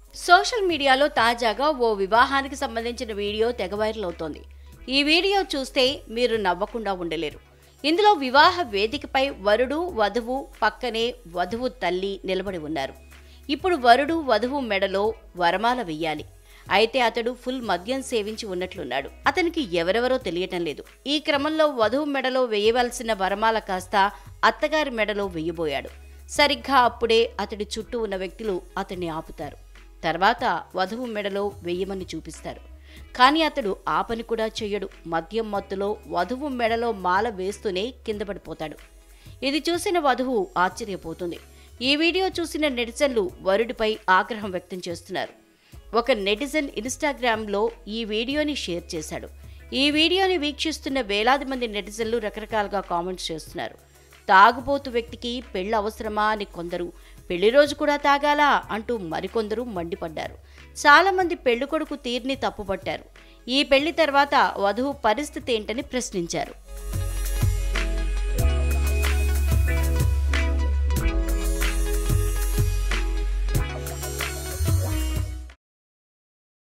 social మీడియాలో తాజాగా ఓ వివాహానికి సంబంధించిన వీడియో తెగ వైరల్ అవుతోంది ఈ వీడియో చూస్తే మీరు నవ్వకుండా ఉండలేరు ఇందులో వివాహ వేదికపై వరుడు వధువు పక్కనే వధువు తల్లి నిలబడి ఉన్నారు ఇప్పుడు వరుడు వధువు మెడలో వరమాల వెయ్యాలి అయితే అతడు ఫుల్ మద్యం సేవించి ఉన్నట్లున్నాడు అతనికి ఎవరెవరో తెలియటం లేదు ఈ క్రమంలో వధువు మెడలో వేయవలసిన వరమాల కాస్త అత్తగారి మెడలో వెయ్యబోయాడు సరిగ్గా అప్పుడే అతడి చుట్టూ ఉన్న వ్యక్తులు అతన్ని ఆపుతారు తర్వాత వధువు మెడలో వెయ్యమని చూపిస్తారు కానీ అతడు ఆ పని కూడా చెయ్యడు మద్యం మత్తులో వధువు మెడలో మాల వేస్తూనే కింద పడిపోతాడు ఇది చూసిన వధువు ఆశ్చర్యపోతుంది ఈ వీడియో చూసిన నెటిజన్లు వరుడిపై ఆగ్రహం వ్యక్తం చేస్తున్నారు ఒక నెటిజన్ ఇన్స్టాగ్రామ్లో ఈ వీడియోని షేర్ చేశాడు ఈ వీడియోని వీక్షిస్తున్న వేలాది మంది నెటిజన్లు రకరకాలుగా కామెంట్స్ చేస్తున్నారు తాగుబోతు వ్యక్తికి పెళ్ళి అవసరమా అని కొందరు పెళ్లి రోజు కూడా తాగాలా అంటూ మరికొందరు మండిపడ్డారు చాలా మంది పెళ్లి కొడుకు తీరుని తప్పుపట్టారు ఈ పెళ్లి తర్వాత వధువు పరిస్థితి ఏంటని ప్రశ్నించారు